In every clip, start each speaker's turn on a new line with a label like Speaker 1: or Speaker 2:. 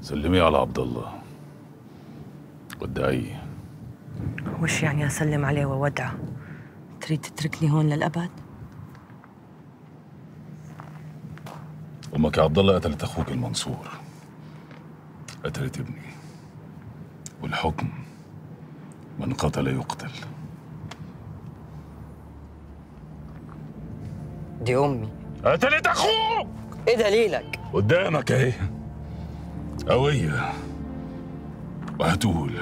Speaker 1: سلمي على عبد الله ودعيه
Speaker 2: وش يعني أسلم عليه وودعه تريد تتركني هون للأبد
Speaker 1: امك يا عبد الله قتلت اخوك المنصور قتلت ابني والحكم من قتل يقتل
Speaker 2: دي أمي
Speaker 1: قتلت اخوك
Speaker 2: إيه دليلك؟
Speaker 1: قدامك اهي قوية وهتقول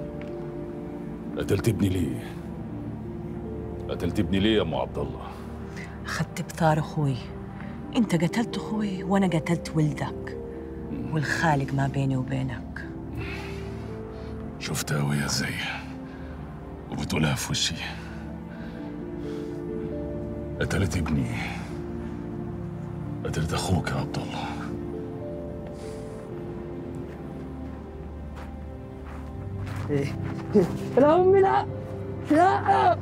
Speaker 1: قتلت ابني ليه؟ قتلت ابني ليه يا ام عبد الله؟
Speaker 2: أخذت بثار أخوي أنت قتلت أخوي وأنا قتلت ولدك والخالق ما بيني وبينك
Speaker 1: شفتها وهي ازاي وبتقولها في وشي قتلت ابني قتلت اخوك يا عبد الله
Speaker 2: لا أمي لا لا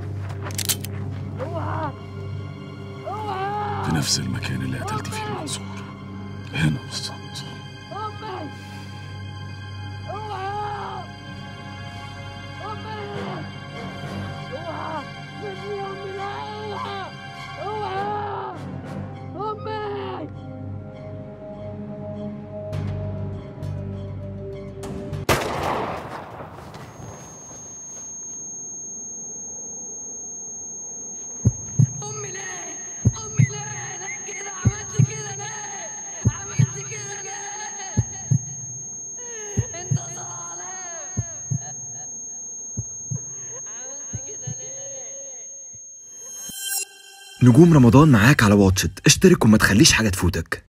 Speaker 1: في نفس المكان اللي قتلت فيه المنصور هنا بالظبط
Speaker 3: أمي ليه؟ أمي ليه؟ ليه كده عملت كده ليه؟ عملت كده ليه؟ أنت ظالم عملت كده ليه؟
Speaker 4: نجوم رمضان معاك على واتشت اشترك وما تخليش حاجة تفوتك